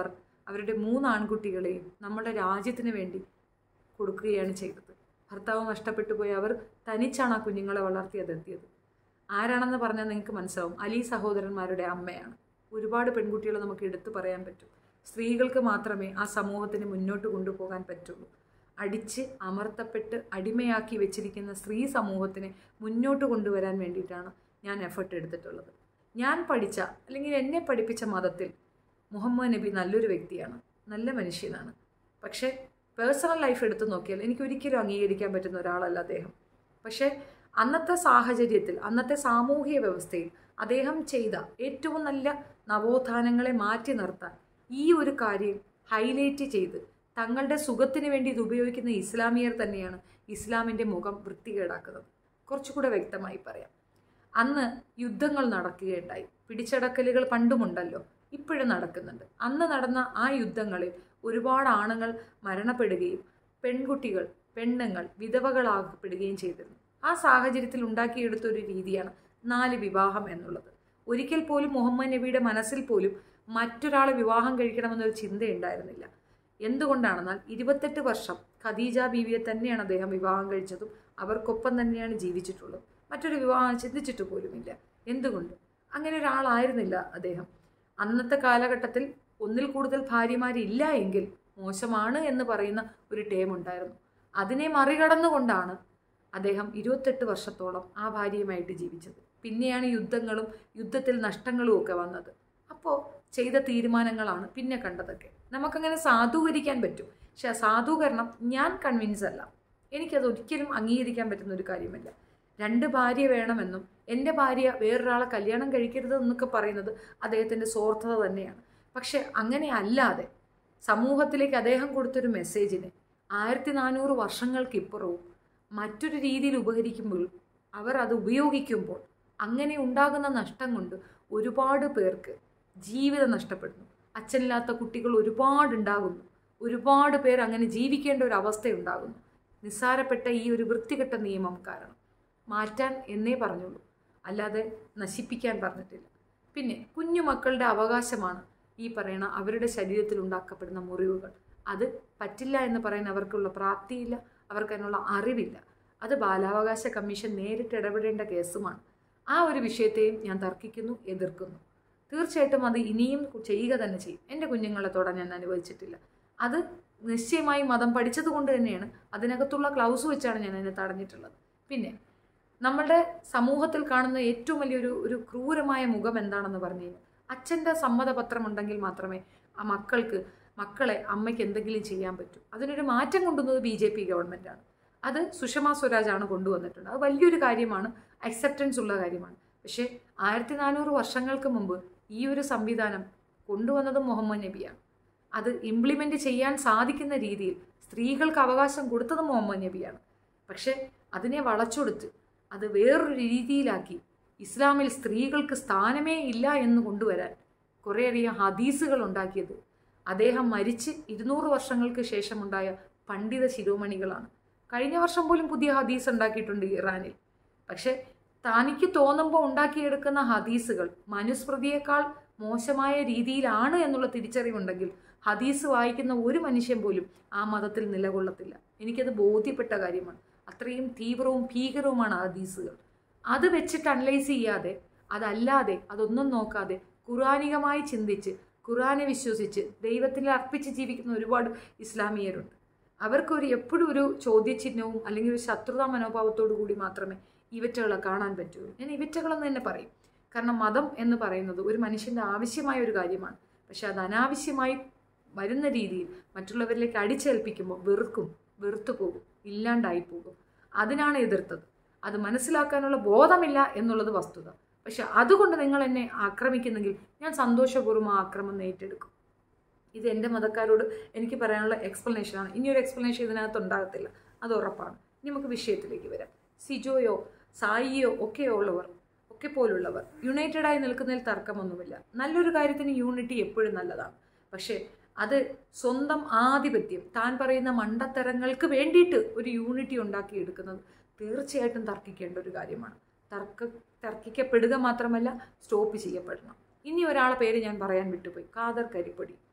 അവരുടെ മൂന്ന് ആൺകുട്ടികളെയും നമ്മുടെ രാജ്യത്തിന് വേണ്ടി കൊടുക്കുകയാണ് ചെയ്തത് ഭർത്താവ് നഷ്ടപ്പെട്ടു പോയി അവർ തനിച്ചാണ് ആ കുഞ്ഞുങ്ങളെ വളർത്തിയതെത്തിയത് ആരാണെന്ന് പറഞ്ഞാൽ നിങ്ങൾക്ക് മനസ്സിലാവും അലി സഹോദരന്മാരുടെ അമ്മയാണ് ഒരുപാട് പെൺകുട്ടികളെ നമുക്ക് എടുത്തു പറയാൻ പറ്റും സ്ത്രീകൾക്ക് മാത്രമേ ആ സമൂഹത്തിന് മുന്നോട്ട് കൊണ്ടുപോകാൻ പറ്റുള്ളൂ അടിച്ച് അമർത്തപ്പെട്ട് അടിമയാക്കി വെച്ചിരിക്കുന്ന സ്ത്രീ സമൂഹത്തിനെ മുന്നോട്ട് കൊണ്ടുവരാൻ വേണ്ടിയിട്ടാണ് ഞാൻ എഫർട്ട് എടുത്തിട്ടുള്ളത് ഞാൻ പഠിച്ച അല്ലെങ്കിൽ എന്നെ പഠിപ്പിച്ച മതത്തിൽ മുഹമ്മദ് നബി നല്ലൊരു വ്യക്തിയാണ് നല്ല മനുഷ്യനാണ് പക്ഷേ പേഴ്സണൽ ലൈഫ് എടുത്തു നോക്കിയാൽ എനിക്ക് ഒരിക്കലും അംഗീകരിക്കാൻ പറ്റുന്ന ഒരാളല്ല അദ്ദേഹം പക്ഷേ അന്നത്തെ സാഹചര്യത്തിൽ അന്നത്തെ സാമൂഹിക വ്യവസ്ഥയിൽ അദ്ദേഹം ചെയ്ത ഏറ്റവും നല്ല നവോത്ഥാനങ്ങളെ മാറ്റി നിർത്താൻ ഈ ഒരു കാര്യം ഹൈലൈറ്റ് ചെയ്ത് തങ്ങളുടെ സുഖത്തിന് വേണ്ടി ഇത് ഉപയോഗിക്കുന്ന ഇസ്ലാമിയർ തന്നെയാണ് ഇസ്ലാമിൻ്റെ മുഖം വൃത്തികേടാക്കുന്നത് കുറച്ചുകൂടെ വ്യക്തമായി പറയാം അന്ന് യുദ്ധങ്ങൾ നടക്കുകയുണ്ടായി പിടിച്ചടക്കലുകൾ പണ്ടുമുണ്ടല്ലോ ഇപ്പോഴും നടക്കുന്നുണ്ട് അന്ന് നടന്ന ആ യുദ്ധങ്ങളിൽ ഒരുപാട് ആണുങ്ങൾ മരണപ്പെടുകയും പെൺകുട്ടികൾ പെണ്ണുങ്ങൾ വിധവകളാക്കപ്പെടുകയും ചെയ്തിരുന്നു ആ സാഹചര്യത്തിൽ ഉണ്ടാക്കിയെടുത്ത ഒരു രീതിയാണ് നാല് വിവാഹം എന്നുള്ളത് ഒരിക്കൽ പോലും മുഹമ്മദ് നബിയുടെ മനസ്സിൽ പോലും മറ്റൊരാളെ വിവാഹം കഴിക്കണമെന്നൊരു ചിന്തയുണ്ടായിരുന്നില്ല എന്തുകൊണ്ടാണെന്നാൽ ഇരുപത്തെട്ട് വർഷം ഖദീജ ബീവിയെ തന്നെയാണ് അദ്ദേഹം വിവാഹം കഴിച്ചതും അവർക്കൊപ്പം തന്നെയാണ് ജീവിച്ചിട്ടുള്ളത് മറ്റൊരു വിവാഹം ചിന്തിച്ചിട്ട് പോലുമില്ല എന്തുകൊണ്ട് അങ്ങനെ ഒരാളായിരുന്നില്ല അദ്ദേഹം അന്നത്തെ കാലഘട്ടത്തിൽ ഒന്നിൽ കൂടുതൽ ഭാര്യമാരില്ല എങ്കിൽ മോശമാണ് എന്ന് പറയുന്ന ഒരു ടേം ഉണ്ടായിരുന്നു അതിനെ മറികടന്നുകൊണ്ടാണ് അദ്ദേഹം ഇരുപത്തെട്ട് വർഷത്തോളം ആ ഭാര്യയുമായിട്ട് ജീവിച്ചത് പിന്നെയാണ് യുദ്ധങ്ങളും യുദ്ധത്തിൽ നഷ്ടങ്ങളും ഒക്കെ വന്നത് അപ്പോൾ ചെയ്ത തീരുമാനങ്ങളാണ് പിന്നെ കണ്ടതൊക്കെ നമുക്കങ്ങനെ സാധൂകരിക്കാൻ പറ്റും പക്ഷെ ആ സാധൂകരണം ഞാൻ കൺവിൻസ് അല്ല എനിക്കത് ഒരിക്കലും അംഗീകരിക്കാൻ പറ്റുന്ന ഒരു കാര്യമല്ല രണ്ട് ഭാര്യ വേണമെന്നും എൻ്റെ ഭാര്യ വേറൊരാളെ കല്യാണം കഴിക്കരുത് എന്നൊക്കെ പറയുന്നത് അദ്ദേഹത്തിൻ്റെ സ്വാർത്ഥത തന്നെയാണ് പക്ഷെ അങ്ങനെ അല്ലാതെ സമൂഹത്തിലേക്ക് അദ്ദേഹം കൊടുത്തൊരു മെസ്സേജിനെ ആയിരത്തി നാനൂറ് വർഷങ്ങൾക്കിപ്പുറവും മറ്റൊരു രീതിയിൽ ഉപകരിക്കുമ്പോൾ അവർ അത് ഉപയോഗിക്കുമ്പോൾ അങ്ങനെ ഉണ്ടാകുന്ന നഷ്ടം കൊണ്ട് ഒരുപാട് പേർക്ക് ജീവിതം നഷ്ടപ്പെടുന്നു അച്ഛനില്ലാത്ത കുട്ടികൾ ഒരുപാട് ഉണ്ടാകുന്നു ഒരുപാട് പേർ അങ്ങനെ ജീവിക്കേണ്ട ഒരു അവസ്ഥയുണ്ടാകുന്നു നിസ്സാരപ്പെട്ട ഈ ഒരു വൃത്തികെട്ട നിയമം കാരണം മാറ്റാൻ എന്നേ പറഞ്ഞുള്ളൂ അല്ലാതെ നശിപ്പിക്കാൻ പറഞ്ഞിട്ടില്ല പിന്നെ കുഞ്ഞു മക്കളുടെ അവകാശമാണ് ഈ പറയണ അവരുടെ ശരീരത്തിൽ ഉണ്ടാക്കപ്പെടുന്ന മുറിവുകൾ അത് പറ്റില്ല എന്ന് പറയാൻ അവർക്കുള്ള പ്രാപ്തിയില്ല അവർക്ക് അതിനുള്ള അറിവില്ല അത് ബാലാവകാശ കമ്മീഷൻ നേരിട്ട് ഇടപെടേണ്ട കേസുമാണ് ആ ഒരു വിഷയത്തെയും ഞാൻ തർക്കിക്കുന്നു എതിർക്കുന്നു തീർച്ചയായിട്ടും അത് ഇനിയും ചെയ്യുക തന്നെ ചെയ്യും എൻ്റെ കുഞ്ഞുങ്ങളെ തൊടാൻ ഞാൻ അനുവദിച്ചിട്ടില്ല അത് നിശ്ചയമായി മതം പഠിച്ചത് കൊണ്ട് തന്നെയാണ് അതിനകത്തുള്ള ക്ലൗസ് വെച്ചാണ് ഞാൻ അതിനെ തടഞ്ഞിട്ടുള്ളത് പിന്നെ നമ്മളുടെ സമൂഹത്തിൽ കാണുന്ന ഏറ്റവും വലിയൊരു ഒരു ക്രൂരമായ മുഖം എന്താണെന്ന് പറഞ്ഞു കഴിഞ്ഞാൽ അച്ഛൻ്റെ സമ്മതപത്രം ഉണ്ടെങ്കിൽ മാത്രമേ ആ മക്കൾക്ക് മക്കളെ അമ്മയ്ക്ക് എന്തെങ്കിലും ചെയ്യാൻ പറ്റൂ അതിനൊരു മാറ്റം കൊണ്ടുവന്നത് ബി ജെ പി ഗവൺമെൻറ്റാണ് അത് സുഷമ സ്വരാജാണ് കൊണ്ടുവന്നിട്ടുണ്ട് അത് വലിയൊരു കാര്യമാണ് അക്സെപ്റ്റൻസ് ഉള്ള കാര്യമാണ് പക്ഷേ ആയിരത്തി നാനൂറ് വർഷങ്ങൾക്ക് മുമ്പ് ഈ ഒരു സംവിധാനം കൊണ്ടുവന്നത് മുഹമ്മദ് നബിയാണ് അത് ഇംപ്ലിമെൻ്റ് ചെയ്യാൻ സാധിക്കുന്ന രീതിയിൽ സ്ത്രീകൾക്ക് അവകാശം കൊടുത്തത് മുഹമ്മദ് നബിയാണ് പക്ഷേ അതിനെ വളച്ചൊടുത്ത് അത് വേറൊരു രീതിയിലാക്കി ഇസ്ലാമിൽ സ്ത്രീകൾക്ക് സ്ഥാനമേ ഇല്ല എന്ന് കൊണ്ടുവരാൻ കുറേയധികം ഹദീസുകൾ ഉണ്ടാക്കിയത് അദ്ദേഹം മരിച്ച് ഇരുന്നൂറ് വർഷങ്ങൾക്ക് ശേഷമുണ്ടായ പണ്ഡിത ശിരോമണികളാണ് കഴിഞ്ഞ വർഷം പോലും പുതിയ ഹദീസ് ഉണ്ടാക്കിയിട്ടുണ്ട് ഇറാനിൽ പക്ഷെ തനിക്ക് തോന്നുമ്പോൾ ഉണ്ടാക്കിയെടുക്കുന്ന ഹദീസുകൾ മനുസ്മൃതിയേക്കാൾ മോശമായ രീതിയിലാണ് എന്നുള്ള തിരിച്ചറിവുണ്ടെങ്കിൽ ഹദീസ് വായിക്കുന്ന ഒരു മനുഷ്യൻ പോലും ആ മതത്തിൽ നിലകൊള്ളത്തില്ല എനിക്കത് ബോധ്യപ്പെട്ട കാര്യമാണ് അത്രയും തീവ്രവും ഭീകരവുമാണ് ഹദീസുകൾ അത് വെച്ചിട്ട് അനലൈസ് ചെയ്യാതെ അതല്ലാതെ അതൊന്നും നോക്കാതെ ഖുറാനികമായി ചിന്തിച്ച് ഖുറാനെ വിശ്വസിച്ച് ദൈവത്തിൽ അർപ്പിച്ച് ജീവിക്കുന്ന ഒരുപാട് ഇസ്ലാമിയരുണ്ട് അവർക്കൊരു എപ്പോഴും ഒരു ചോദ്യചിഹ്നവും അല്ലെങ്കിൽ ഒരു ശത്രുതാ മനോഭാവത്തോടു കൂടി മാത്രമേ ഇവറ്റകളെ കാണാൻ പറ്റുള്ളൂ ഞാൻ ഇവറ്റകളെന്ന് തന്നെ പറയും കാരണം മതം എന്ന് പറയുന്നത് ഒരു മനുഷ്യൻ്റെ ആവശ്യമായ ഒരു കാര്യമാണ് പക്ഷെ അത് അനാവശ്യമായി വരുന്ന രീതിയിൽ മറ്റുള്ളവരിലേക്ക് അടിച്ചേൽപ്പിക്കുമ്പോൾ വെറുക്കും വെറുത്തു പോകും ഇല്ലാണ്ടായി പോകും അതിനാണ് എതിർത്തത് അത് മനസ്സിലാക്കാനുള്ള ബോധമില്ല എന്നുള്ളത് വസ്തുത പക്ഷെ അതുകൊണ്ട് നിങ്ങൾ എന്നെ ആക്രമിക്കുന്നെങ്കിൽ ഞാൻ സന്തോഷപൂർവ്വം ആ ആക്രമണം ഏറ്റെടുക്കും ഇത് എൻ്റെ മതക്കാരോട് എനിക്ക് പറയാനുള്ള എക്സ്പ്ലനേഷനാണ് ഇനിയൊരു എക്സ്പ്ലനേഷൻ ഇതിനകത്ത് ഉണ്ടാകത്തില്ല അത് ഉറപ്പാണ് ഇനി നമുക്ക് വിഷയത്തിലേക്ക് വരാം സിജോയോ സായിയോ ഒക്കെ ഉള്ളവർ ഒക്കെ പോലുള്ളവർ യുണൈറ്റഡായി നിൽക്കുന്നതിൽ തർക്കമൊന്നുമില്ല നല്ലൊരു കാര്യത്തിന് യൂണിറ്റി എപ്പോഴും നല്ലതാണ് പക്ഷേ അത് സ്വന്തം ആധിപത്യം താൻ പറയുന്ന മണ്ടത്തരങ്ങൾക്ക് വേണ്ടിയിട്ട് ഒരു യൂണിറ്റി ഉണ്ടാക്കിയെടുക്കുന്നത് തീർച്ചയായിട്ടും തർക്കിക്കേണ്ട ഒരു കാര്യമാണ് തർക്ക തർക്കിക്കപ്പെടുക മാത്രമല്ല സ്റ്റോപ്പ് ചെയ്യപ്പെടണം ഇനി ഒരാളെ പേര് ഞാൻ പറയാൻ വിട്ടുപോയി കാദർ കരിപ്പൊടി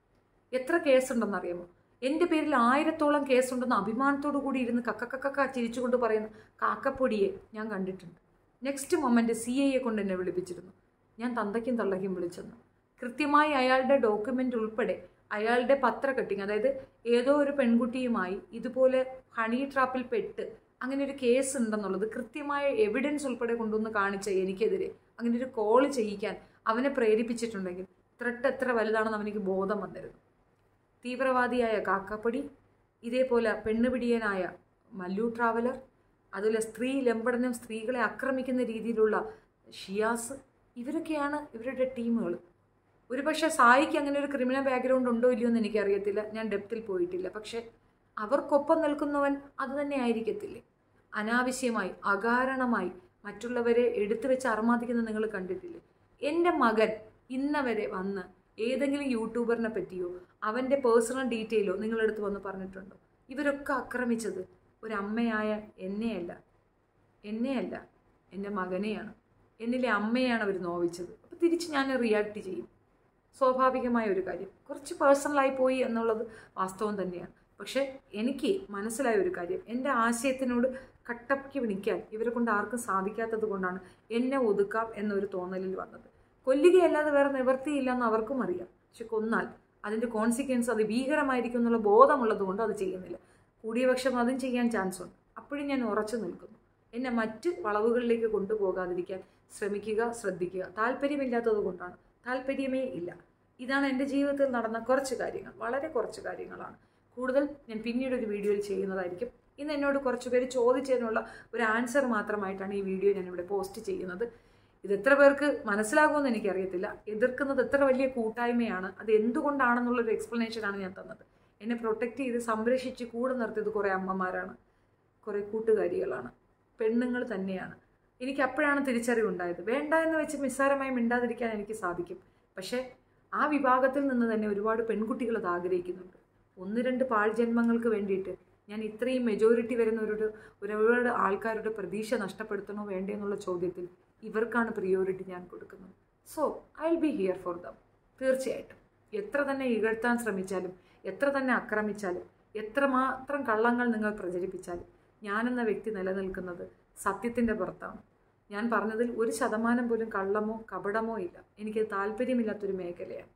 എത്ര കേസുണ്ടെന്ന് അറിയാമോ എൻ്റെ പേരിൽ ആയിരത്തോളം കേസുണ്ടെന്ന് അഭിമാനത്തോടു കൂടി ഇരുന്ന് കക്കക്കക്ക ചിരിച്ചുകൊണ്ട് പറയുന്ന കാക്കപ്പൊടിയെ ഞാൻ കണ്ടിട്ടുണ്ട് നെക്സ്റ്റ് മൊമെൻ്റ് സി ഐയെ കൊണ്ട് എന്നെ വിളിപ്പിച്ചിരുന്നു ഞാൻ തന്തയ്ക്കും തള്ളയ്ക്കും വിളിച്ചെന്ന് കൃത്യമായി അയാളുടെ ഡോക്യുമെൻ്റ് ഉൾപ്പെടെ അയാളുടെ പത്ര കട്ടിങ് അതായത് ഏതോ ഒരു പെൺകുട്ടിയുമായി ഇതുപോലെ ഹണി ട്രാപ്പിൽ പെട്ട് അങ്ങനെ ഒരു കേസ് ഉണ്ടെന്നുള്ളത് കൃത്യമായ എവിഡൻസ് ഉൾപ്പെടെ കൊണ്ടുവന്ന് കാണിച്ച എനിക്കെതിരെ അങ്ങനെ ഒരു കോൾ ചെയ്യിക്കാൻ അവനെ പ്രേരിപ്പിച്ചിട്ടുണ്ടെങ്കിൽ ത്രെട്ട് എത്ര വലുതാണെന്ന് അവനിക്ക് ബോധം വന്നിരുന്നു തീവ്രവാദിയായ കാക്കപ്പടി ഇതേപോലെ പെണ്ണുപിടിയനായ മല്ലു ട്രാവലർ അതുപോലെ സ്ത്രീ ലംബടനം സ്ത്രീകളെ ആക്രമിക്കുന്ന രീതിയിലുള്ള ഷിയാസ് ഇവരൊക്കെയാണ് ഇവരുടെ ടീമുകൾ ഒരുപക്ഷെ സായിക്ക് അങ്ങനെ ഒരു ക്രിമിനൽ ബാക്ക്ഗ്രൗണ്ട് ഉണ്ടോ ഇല്ലയോ എന്ന് എനിക്കറിയത്തില്ല ഞാൻ ഡെപ്തിൽ പോയിട്ടില്ല പക്ഷെ അവർക്കൊപ്പം നിൽക്കുന്നവൻ അത് തന്നെ ആയിരിക്കത്തില്ലേ അനാവശ്യമായി അകാരണമായി മറ്റുള്ളവരെ എടുത്തു വെച്ച് അർമാദിക്കുന്നത് നിങ്ങൾ കണ്ടിട്ടില്ലേ എൻ്റെ മകൻ ഇന്നവരെ വന്ന് ഏതെങ്കിലും യൂട്യൂബറിനെ പറ്റിയോ അവൻ്റെ പേഴ്സണൽ ഡീറ്റെയിലോ നിങ്ങളെടുത്ത് വന്ന് പറഞ്ഞിട്ടുണ്ടോ ഇവരൊക്കെ ആക്രമിച്ചത് ഒരമ്മയായ എന്നെയല്ല എന്നെയല്ല എൻ്റെ മകനെയാണ് എന്നിലെ അമ്മയാണ് അവർ നോവിച്ചത് അപ്പോൾ തിരിച്ച് ഞാൻ റിയാക്ട് ചെയ്യും സ്വാഭാവികമായ ഒരു കാര്യം കുറച്ച് പേഴ്സണലായി പോയി എന്നുള്ളത് വാസ്തവം തന്നെയാണ് പക്ഷേ എനിക്ക് മനസ്സിലായ ഒരു കാര്യം എൻ്റെ ആശയത്തിനോട് കട്ടപ്പയ്ക്ക് വിളിക്കാൻ ഇവരെ കൊണ്ട് ആർക്കും സാധിക്കാത്തത് കൊണ്ടാണ് എന്നെ ഒതുക്കാം എന്നൊരു തോന്നലിൽ വന്നത് കൊല്ലുകയല്ലാതെ വേറെ നിവൃത്തിയില്ല എന്ന് അവർക്കും അറിയാം പക്ഷെ കൊന്നാൽ അതിൻ്റെ കോൺസിക്വൻസ് അത് ഭീകരമായിരിക്കും എന്നുള്ള ബോധമുള്ളത് കൊണ്ട് അത് ചെയ്യുന്നില്ല കൂടിയ പക്ഷം അതും ചെയ്യാൻ ചാൻസ് ഉണ്ട് അപ്പോഴും ഞാൻ ഉറച്ചു നിൽക്കുന്നു എന്നെ മറ്റ് വളവുകളിലേക്ക് കൊണ്ടുപോകാതിരിക്കാൻ ശ്രമിക്കുക ശ്രദ്ധിക്കുക താല്പര്യമില്ലാത്തത് കൊണ്ടാണ് താല്പര്യമേ ഇല്ല ഇതാണ് എൻ്റെ ജീവിതത്തിൽ നടന്ന കുറച്ച് കാര്യങ്ങൾ വളരെ കുറച്ച് കാര്യങ്ങളാണ് കൂടുതൽ ഞാൻ പിന്നീട് ഒരു വീഡിയോയിൽ ചെയ്യുന്നതായിരിക്കും ഇന്ന് എന്നോട് കുറച്ച് പേര് ചോദിച്ചതിനുള്ള ഒരു ആൻസർ മാത്രമായിട്ടാണ് ഈ വീഡിയോ ഞാനിവിടെ പോസ്റ്റ് ചെയ്യുന്നത് ഇത് എത്ര പേർക്ക് മനസ്സിലാകുമെന്ന് എനിക്കറിയത്തില്ല എതിർക്കുന്നത് എത്ര വലിയ കൂട്ടായ്മയാണ് അത് എന്തുകൊണ്ടാണെന്നുള്ളൊരു എക്സ്പ്ലനേഷനാണ് ഞാൻ തന്നത് എന്നെ പ്രൊട്ടക്റ്റ് ചെയ്ത് സംരക്ഷിച്ച് കൂടെ നിർത്തിയത് കുറേ അമ്മമാരാണ് കുറേ കൂട്ടുകാരികളാണ് പെണ്ണുങ്ങൾ തന്നെയാണ് എനിക്ക് അപ്പോഴാണ് തിരിച്ചറിവുണ്ടായത് വേണ്ട എന്ന് വെച്ച് നിസ്സാരമായി മിണ്ടാതിരിക്കാൻ എനിക്ക് സാധിക്കും പക്ഷേ ആ വിഭാഗത്തിൽ നിന്ന് തന്നെ ഒരുപാട് പെൺകുട്ടികൾ അത് ആഗ്രഹിക്കുന്നുണ്ട് ഒന്ന് രണ്ട് പാഴ്ജന്മങ്ങൾക്ക് വേണ്ടിയിട്ട് ഞാൻ ഇത്രയും മെജോറിറ്റി വരുന്ന ഒരു ഒരുപാട് ആൾക്കാരുടെ പ്രതീക്ഷ നഷ്ടപ്പെടുത്തണോ വേണ്ടേ എന്നുള്ള ചോദ്യത്തിൽ ഇവർക്കാണ് പ്രിയോറിറ്റി ഞാൻ കൊടുക്കുന്നത് so I will be here for them തീർച്ചയായിട്ടും എത്ര തന്നെ ഇകഴ്ത്താൻ ശ്രമിച്ചാലും എത്ര തന്നെ ആക്രമിച്ചാലും എത്രമാത്രം കള്ളങ്ങൾ നിങ്ങൾ പ്രചരിപ്പിച്ചാലും ഞാനെന്ന വ്യക്തി നിലനിൽക്കുന്നത് സത്യത്തിൻ്റെ പുറത്താണ് ഞാൻ പറഞ്ഞതിൽ ഒരു ശതമാനം പോലും കള്ളമോ കപടമോ ഇല്ല എനിക്ക് താല്പര്യമില്ലാത്തൊരു മേഖലയാണ്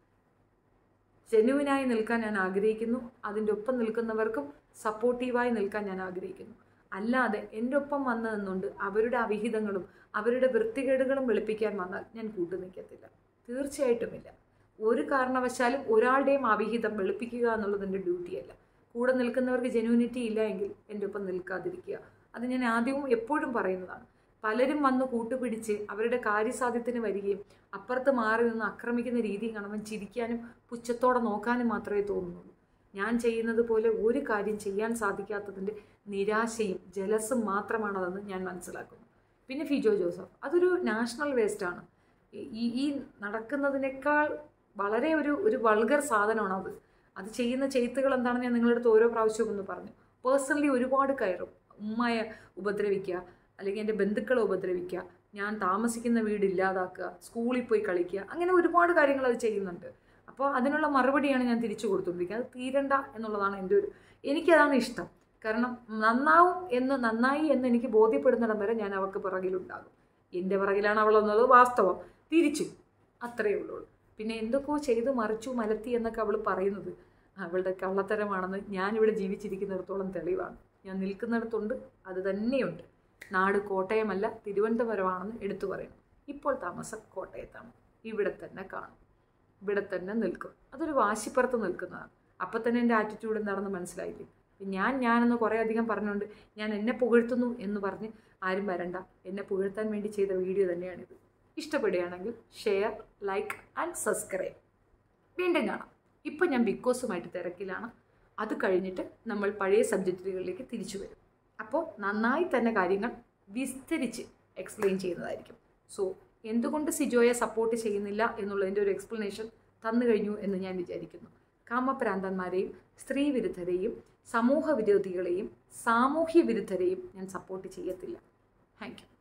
ജെന്യുവിനായി നിൽക്കാൻ ഞാൻ ആഗ്രഹിക്കുന്നു അതിൻ്റെ ഒപ്പം നിൽക്കുന്നവർക്കും സപ്പോർട്ടീവായി നിൽക്കാൻ ഞാൻ ആഗ്രഹിക്കുന്നു അല്ലാതെ എൻ്റെ ഒപ്പം വന്നു നിന്നുകൊണ്ട് അവരുടെ അവിഹിതങ്ങളും അവരുടെ വൃത്തികേടുകളും വെളുപ്പിക്കാൻ വന്നാൽ ഞാൻ കൂട്ടു നിൽക്കത്തില്ല തീർച്ചയായിട്ടുമില്ല ഒരു കാരണവശാലും ഒരാളുടെയും അവിഹിതം വെളുപ്പിക്കുക എന്നുള്ളത് എൻ്റെ ഡ്യൂട്ടിയല്ല കൂടെ നിൽക്കുന്നവർക്ക് ജെന്യൂനിറ്റി ഇല്ല എങ്കിൽ എൻ്റെ ഒപ്പം നിൽക്കാതിരിക്കുക അത് ഞാൻ ആദ്യവും എപ്പോഴും പറയുന്നതാണ് പലരും വന്ന് കൂട്ടുപിടിച്ച് അവരുടെ കാര്യസാധ്യത്തിന് വരികയും അപ്പുറത്ത് മാറി നിന്ന് ആക്രമിക്കുന്ന രീതി കാണുമ്പോൾ ചിരിക്കാനും പുച്ഛത്തോടെ നോക്കാനും മാത്രമേ തോന്നുന്നുള്ളൂ ഞാൻ ചെയ്യുന്നത് പോലെ ഒരു കാര്യം ചെയ്യാൻ സാധിക്കാത്തതിൻ്റെ നിരാശയും ജലസും മാത്രമാണതെന്ന് ഞാൻ മനസ്സിലാക്കുന്നു പിന്നെ ഫിജോ ജോസഫ് അതൊരു നാഷണൽ വേസ്റ്റാണ് ഈ ഈ നടക്കുന്നതിനേക്കാൾ വളരെ ഒരു ഒരു വൾഗർ സാധനമാണ് അത് അത് ചെയ്യുന്ന ചെയ്ത്തുകൾ എന്താണെന്ന് ഞാൻ നിങ്ങളുടെ അടുത്ത് ഓരോ പ്രാവശ്യവും ഒന്ന് പറഞ്ഞു പേഴ്സണലി ഒരുപാട് കയറും ഉമ്മയെ ഉപദ്രവിക്കുക അല്ലെങ്കിൽ എൻ്റെ ബന്ധുക്കളെ ഉപദ്രവിക്കുക ഞാൻ താമസിക്കുന്ന വീട് ഇല്ലാതാക്കുക സ്കൂളിൽ പോയി കളിക്കുക അങ്ങനെ ഒരുപാട് കാര്യങ്ങൾ അത് ചെയ്യുന്നുണ്ട് അപ്പോൾ അതിനുള്ള മറുപടിയാണ് ഞാൻ തിരിച്ചു കൊടുത്തുകൊണ്ടിരിക്കുന്നത് അത് തീരണ്ട എന്നുള്ളതാണ് എൻ്റെ ഒരു എനിക്കതാണ് ഇഷ്ടം കാരണം നന്നാവും എന്ന് നന്നായി എന്ന് എനിക്ക് ബോധ്യപ്പെടുന്നിടം വരെ ഞാൻ അവൾക്ക് പിറകിലുണ്ടാകും എൻ്റെ പിറകിലാണ് അവളെന്നത് വാസ്തവം തിരിച്ചു അത്രയേ ഉള്ളൂ പിന്നെ എന്തൊക്കെയോ ചെയ്ത് മറിച്ചു മലത്തി എന്നൊക്കെ അവൾ പറയുന്നത് അവളുടെ കള്ളത്തരമാണെന്ന് ഞാനിവിടെ ജീവിച്ചിരിക്കുന്നിടത്തോളം തെളിവാണ് ഞാൻ നിൽക്കുന്നിടത്തുണ്ട് അത് തന്നെയുണ്ട് നാട് കോട്ടയമല്ല തിരുവനന്തപുരമാണെന്ന് എടുത്തു പറയുന്നു ഇപ്പോൾ താമസം കോട്ടയത്താണ് ഇവിടെ തന്നെ കാണും ഇവിടെ തന്നെ നിൽക്കും അതൊരു വാശിപ്പുറത്ത് നിൽക്കുന്നതാണ് അപ്പം തന്നെ എൻ്റെ ആറ്റിറ്റ്യൂഡ് എന്താണെന്ന് മനസ്സിലായില്ലേ ഞാൻ ഞാനെന്ന് കുറേ അധികം പറഞ്ഞുകൊണ്ട് ഞാൻ എന്നെ പുകഴ്ത്തുന്നു എന്ന് പറഞ്ഞ് ആരും വരണ്ട എന്നെ പുകഴ്ത്താൻ വേണ്ടി ചെയ്ത വീഡിയോ തന്നെയാണിത് ഇഷ്ടപ്പെടുകയാണെങ്കിൽ ഷെയർ ലൈക്ക് ആൻഡ് സബ്സ്ക്രൈബ് വീണ്ടും കാണാം ഇപ്പം ഞാൻ ബിഗ് ബോസുമായിട്ട് തിരക്കിലാണ് അത് കഴിഞ്ഞിട്ട് നമ്മൾ പഴയ സബ്ജക്റ്റുകളിലേക്ക് തിരിച്ചു വരും അപ്പോൾ നന്നായി തന്നെ കാര്യങ്ങൾ വിസ്തരിച്ച് എക്സ്പ്ലെയിൻ ചെയ്യുന്നതായിരിക്കും സോ എന്തുകൊണ്ട് സിജോയെ സപ്പോർട്ട് ചെയ്യുന്നില്ല എന്നുള്ളതിൻ്റെ ഒരു എക്സ്പ്ലനേഷൻ തന്നു കഴിഞ്ഞു എന്ന് ഞാൻ വിചാരിക്കുന്നു കാമപ്രാന്തന്മാരെയും സ്ത്രീ വിരുദ്ധരെയും സമൂഹ വിരോധികളെയും സാമൂഹ്യ വിരുദ്ധരെയും ഞാൻ സപ്പോർട്ട് ചെയ്യത്തില്ല താങ്ക് യു